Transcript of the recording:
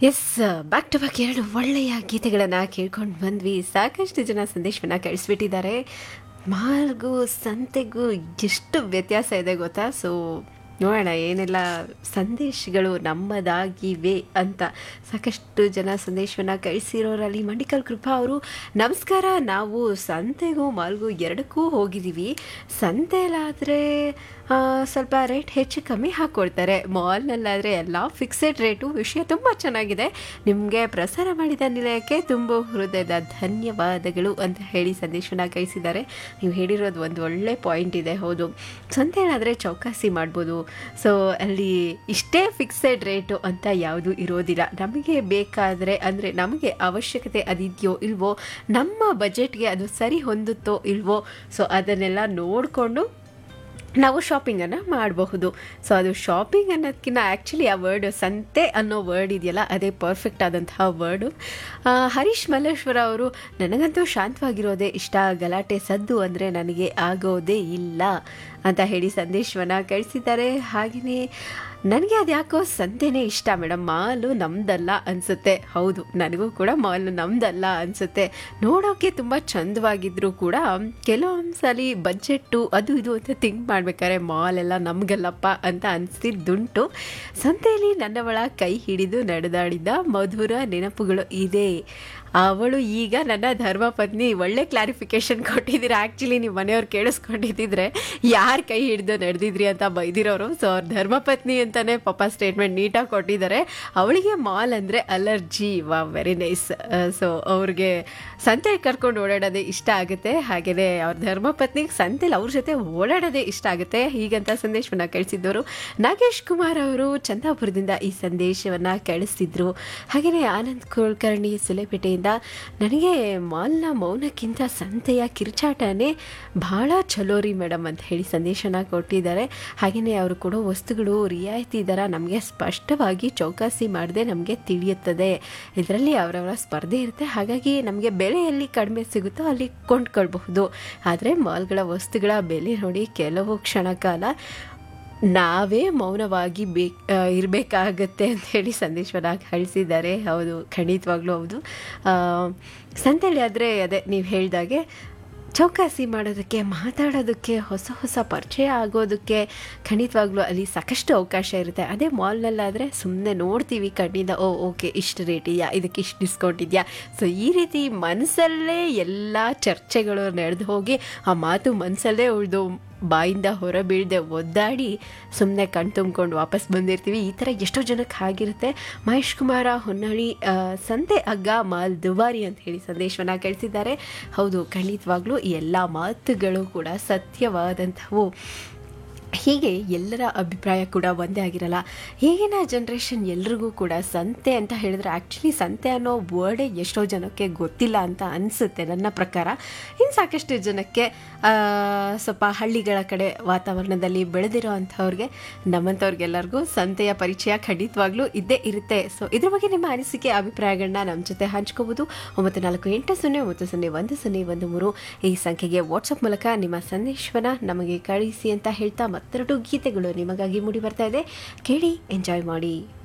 S back to back ಎರಡು ಒಳ್ಳೆಯ ಗೀತೆಗಳನ್ನು ಕೇಳ್ಕೊಂಡು ಬಂದ್ವಿ ಸಾಕಷ್ಟು ಜನ ಸಂದೇಶವನ್ನು ಕಳಿಸ್ಬಿಟ್ಟಿದ್ದಾರೆ ಮಾಲ್ಗೂ ಸಂತೆಗೂ ಎಷ್ಟು ವ್ಯತ್ಯಾಸ ಇದೆ ಗೊತ್ತಾ ಸೊ ನೋಡೋಣ ಏನೆಲ್ಲ ಸಂದೇಶಗಳು ನಮ್ಮದಾಗಿವೆ ಅಂತ ಸಾಕಷ್ಟು ಜನ ಸಂದೇಶವನ್ನು ಕಳಿಸಿರೋರಲ್ಲಿ ಮಂಡಿಕಲ್ ಕೃಪಾ ಅವರು ನಮಸ್ಕಾರ ನಾವು ಸಂತೆಗೂ ಮಾಲ್ಗೂ ಎರಡಕ್ಕೂ ಹೋಗಿದ್ದೀವಿ ಸಂತೆಯಲ್ಲಾದರೆ ಸ್ವಲ್ಪ ರೇಟ್ ಹೆಚ್ಚು ಕಮ್ಮಿ ಹಾಕ್ಕೊಡ್ತಾರೆ ಮಾಲ್ನಲ್ಲಾದರೆ ಎಲ್ಲ ಫಿಕ್ಸೆಡ್ ರೇಟು ವಿಷಯ ತುಂಬ ಚೆನ್ನಾಗಿದೆ ನಿಮಗೆ ಪ್ರಸಾರ ಮಾಡಿದ ನಿಲಯಕ್ಕೆ ತುಂಬ ಹೃದಯದ ಧನ್ಯವಾದಗಳು ಅಂತ ಹೇಳಿ ಸಂದೇಶವನ್ನು ಕಳಿಸಿದ್ದಾರೆ ನೀವು ಹೇಳಿರೋದು ಒಂದು ಒಳ್ಳೆ ಪಾಯಿಂಟ್ ಇದೆ ಹೌದು ಸಂತೆಯಲ್ಲಾದರೆ ಚೌಕಾಸಿ ಮಾಡ್ಬೋದು ಸೊ ಅಲ್ಲಿ ಇಷ್ಟೇ ಫಿಕ್ಸೆಡ್ ರೇಟು ಅಂತ ಯಾವುದು ಇರೋದಿಲ್ಲ ನಮಗೆ ಬೇಕಾದರೆ ಅಂದರೆ ನಮಗೆ ಅವಶ್ಯಕತೆ ಅದಿದೆಯೋ ಇಲ್ವೋ ನಮ್ಮ ಬಜೆಟ್ಗೆ ಅದು ಸರಿ ಹೊಂದುತ್ತೋ ಇಲ್ವೋ ಸೊ ಅದನ್ನೆಲ್ಲ ನೋಡಿಕೊಂಡು ನಾವು ಶಾಪಿಂಗನ್ನು ಮಾಡಬಹುದು ಸೊ ಅದು ಶಾಪಿಂಗ್ ಅನ್ನೋದಕ್ಕಿಂತ ಆ್ಯಕ್ಚುಲಿ ಆ ವರ್ಡ್ ಸಂತೆ ಅನ್ನೋ ವರ್ಡ್ ಇದೆಯಲ್ಲ ಅದೇ ಪರ್ಫೆಕ್ಟ್ ಆದಂತಹ ವರ್ಡು ಹರೀಶ್ ಮಲ್ಲೇಶ್ವರ ಅವರು ನನಗಂತೂ ಶಾಂತವಾಗಿರೋದೇ ಇಷ್ಟ ಗಲಾಟೆ ಸದ್ದು ಅಂದರೆ ನನಗೆ ಆಗೋದೇ ಇಲ್ಲ ಅಂತ ಹೇಳಿ ಸಂದೇಶವನ್ನು ಕಳಿಸಿದ್ದಾರೆ ಹಾಗೆಯೇ ನನಗೆ ಅದು ಯಾಕೋ ಸಂತೆನೇ ಇಷ್ಟ ಮೇಡಮ್ ಮಾಲು ನಮ್ದಲ್ಲ ಅನಿಸುತ್ತೆ ಹೌದು ನನಗೂ ಕೂಡ ಮಾಲ್ ನಮ್ದಲ್ಲ ಅನಿಸುತ್ತೆ ನೋಡೋಕ್ಕೆ ತುಂಬ ಚಂದವಾಗಿದ್ದರೂ ಕೂಡ ಕೆಲವೊಂದು ಸಲ ಬಜೆಟ್ಟು ಅದು ಇದು ಅಂತ ಥಿಂಕ್ ಮಾಡ್ಬೇಕಾದ್ರೆ ಮಾಲ್ ಎಲ್ಲ ನಮಗಲ್ಲಪ್ಪ ಅಂತ ಅನಿಸಿದ್ದುಂಟು ಸಂತೆಯಲ್ಲಿ ನನ್ನವಳ ಕೈ ಹಿಡಿದು ನಡೆದಾಡಿದ ಮಧುರ ನೆನಪುಗಳು ಇದೆ ಅವಳು ಈಗ ನನ್ನ ಧರ್ಮಪತ್ನಿ ಒಳ್ಳೆ ಕ್ಲಾರಿಫಿಕೇಶನ್ ಕೊಟ್ಟಿದ್ದೀರಾ ಆ್ಯಕ್ಚುಲಿ ನೀವು ಮನೆಯವ್ರು ಕೇಳಿಸ್ಕೊಂಡಿದ್ದಿದ್ರೆ ಯಾರು ಕೈ ಹಿಡಿದು ನಡೆದಿದ್ರಿ ಅಂತ ಬೈದಿರೋರು ಸೊ ಅವ್ರ ಧರ್ಮಪತ್ನಿ ಅಂತಲೇ ಪಾಪ ಸ್ಟೇಟ್ಮೆಂಟ್ ನೀಟಾಗಿ ಕೊಟ್ಟಿದ್ದಾರೆ ಅವಳಿಗೆ ಮಾಲ್ ಅಂದರೆ ಅಲರ್ಜಿ ವಾ ವೆರಿ ನೈಸ್ ಸೊ ಅವ್ರಿಗೆ ಸಂತೆ ಕರ್ಕೊಂಡು ಓಡಾಡೋದೇ ಇಷ್ಟ ಆಗುತ್ತೆ ಹಾಗೆಯೇ ಅವ್ರ ಧರ್ಮಪತ್ನಿಗೆ ಸಂತೆಲಿ ಅವ್ರ ಜೊತೆ ಓಡಾಡೋದೇ ಇಷ್ಟ ಆಗುತ್ತೆ ಹೀಗಂತ ಸಂದೇಶವನ್ನು ಕಳಿಸಿದ್ದವರು ನಾಗೇಶ್ ಕುಮಾರ್ ಅವರು ಚಂದಾಪುರದಿಂದ ಈ ಸಂದೇಶವನ್ನು ಕಳಿಸ್ತಿದ್ರು ಹಾಗೆಯೇ ಆನಂದ್ ಕುಲಕರ್ಣಿ ಸುಲೆಪೇಟೆಯಿಂದ ನನಗೆ ಮಾಲ್ನ ಮೌನಕ್ಕಿಂತ ಸಂತೆಯ ಕಿರ್ಚಾಟನೇ ಭಾಳ ಚಲೋ ರೀ ಮೇಡಮ್ ಅಂತ ಹೇಳಿ ಸಂದೇಶನ ಕೊಟ್ಟಿದ್ದಾರೆ ಹಾಗೆಯೇ ಅವರು ಕೊಡೋ ವಸ್ತುಗಳು ರಿಯಾಯಿತಿ ದರ ನಮಗೆ ಸ್ಪಷ್ಟವಾಗಿ ಚೌಕಾಸಿ ಮಾಡದೆ ನಮಗೆ ತಿಳಿಯುತ್ತದೆ ಇದರಲ್ಲಿ ಅವರವರ ಸ್ಪರ್ಧೆ ಇರುತ್ತೆ ಹಾಗಾಗಿ ನಮಗೆ ಬೆಲೆ ಎಲ್ಲಿ ಕಡಿಮೆ ಸಿಗುತ್ತೋ ಅಲ್ಲಿ ಕೊಂಡ್ಕೊಳ್ಬಹುದು ಆದರೆ ಮಾಲ್ಗಳ ವಸ್ತುಗಳ ಬೆಲೆ ನೋಡಿ ಕೆಲವು ಕ್ಷಣ ಕಾಲ ನಾವೇ ಮೌನವಾಗಿ ಬೇ ಇರಬೇಕಾಗತ್ತೆ ಅಂತ ಹೇಳಿ ಸಂದೇಶವನ್ನು ಕಳಿಸಿದ್ದಾರೆ ಹೌದು ಖಂಡಿತವಾಗ್ಲೂ ಹೌದು ಸಂತೆಯಲ್ಲಿ ಆದರೆ ಅದೇ ನೀವು ಹೇಳಿದಾಗೆ ಚೌಕಾಸಿ ಮಾಡೋದಕ್ಕೆ ಮಾತಾಡೋದಕ್ಕೆ ಹೊಸ ಹೊಸ ಪರಿಚಯ ಆಗೋದಕ್ಕೆ ಖಂಡಿತವಾಗ್ಲೂ ಅಲ್ಲಿ ಸಾಕಷ್ಟು ಅವಕಾಶ ಇರುತ್ತೆ ಅದೇ ಮಾಲ್ನಲ್ಲಾದರೆ ಸುಮ್ಮನೆ ನೋಡ್ತೀವಿ ಕಣ್ಣಿಂದ ಓ ಓಕೆ ಇಷ್ಟು ರೇಟ್ ಇದೆಯಾ ಇದಕ್ಕೆ ಇಷ್ಟು ಡಿಸ್ಕೌಂಟ್ ಇದೆಯಾ ಸೊ ಈ ರೀತಿ ಮನಸ್ಸಲ್ಲೇ ಎಲ್ಲ ಚರ್ಚೆಗಳು ನಡೆದು ಹೋಗಿ ಆ ಮಾತು ಮನಸ್ಸಲ್ಲೇ ಉಳಿದು ಬಾಯಿಂದ ಹೊರ ಬೀಳದೆ ಒದ್ದಾಡಿ ಸುಮ್ಮನೆ ಕಣ್ ತುಂಬ್ಕೊಂಡು ವಾಪಸ್ ಬಂದಿರ್ತೀವಿ ಈ ಥರ ಎಷ್ಟೋ ಜನಕ್ಕೆ ಆಗಿರುತ್ತೆ ಮಹೇಶ್ ಕುಮಾರ ಹೊನ್ನಳ್ಳಿ ಸಂತೆ ಅಗ್ಗ ಮಾಲ್ ದುಬಾರಿ ಅಂತ ಹೇಳಿ ಸಂದೇಶವನ್ನು ಕಳಿಸಿದ್ದಾರೆ ಹೌದು ಖಂಡಿತವಾಗ್ಲೂ ಈ ಎಲ್ಲ ಮಾತುಗಳು ಕೂಡ ಸತ್ಯವಾದಂಥವು ಹೀಗೆ ಎಲ್ಲರ ಅಭಿಪ್ರಾಯ ಕೂಡ ಒಂದೇ ಆಗಿರಲ್ಲ ಈಗಿನ ಜನ್ರೇಷನ್ ಎಲ್ರಿಗೂ ಕೂಡ ಸಂತೆ ಅಂತ ಹೇಳಿದ್ರೆ ಆ್ಯಕ್ಚುಲಿ ಸಂತೆ ಅನ್ನೋ ವರ್ಡೇ ಎಷ್ಟೋ ಜನಕ್ಕೆ ಗೊತ್ತಿಲ್ಲ ಅಂತ ಅನಿಸುತ್ತೆ ನನ್ನ ಪ್ರಕಾರ ಇನ್ನು ಸಾಕಷ್ಟು ಜನಕ್ಕೆ ಸ್ವಲ್ಪ ಹಳ್ಳಿಗಳ ಕಡೆ ವಾತಾವರಣದಲ್ಲಿ ಬೆಳೆದಿರೋ ಅಂಥವ್ರಿಗೆ ನಮ್ಮಂಥವ್ರಿಗೆಲ್ಲರಿಗೂ ಸಂತೆಯ ಪರಿಚಯ ಖಂಡಿತವಾಗ್ಲೂ ಇದ್ದೇ ಇರುತ್ತೆ ಸೊ ಇದ್ರ ಬಗ್ಗೆ ನಿಮ್ಮ ಅನಿಸಿಕೆ ಅಭಿಪ್ರಾಯಗಳನ್ನ ನಮ್ಮ ಜೊತೆ ಹಂಚ್ಕೋಬೋದು ಒಂಬತ್ತು ನಾಲ್ಕು ಎಂಟು ಸೊನ್ನೆ ಒಂಬತ್ತು ಸೊನ್ನೆ ಒಂದು ಸೊನ್ನೆ ಒಂದು ಮೂರು ಈ ಸಂಖ್ಯೆಗೆ ವಾಟ್ಸಪ್ ಮೂಲಕ ನಿಮ್ಮ ಸಂದೇಶವನ್ನು ನಮಗೆ ಕಳಿಸಿ ಅಂತ ಹೇಳ್ತಾ ಮತ್ತೆರಡು ಗೀತೆಗಳು ನಿಮಗಾಗಿ ಮೂಡಿ ಬರ್ತಾ ಇದೆ ಕೇಳಿ ಎಂಜಾಯ್ ಮಾಡಿ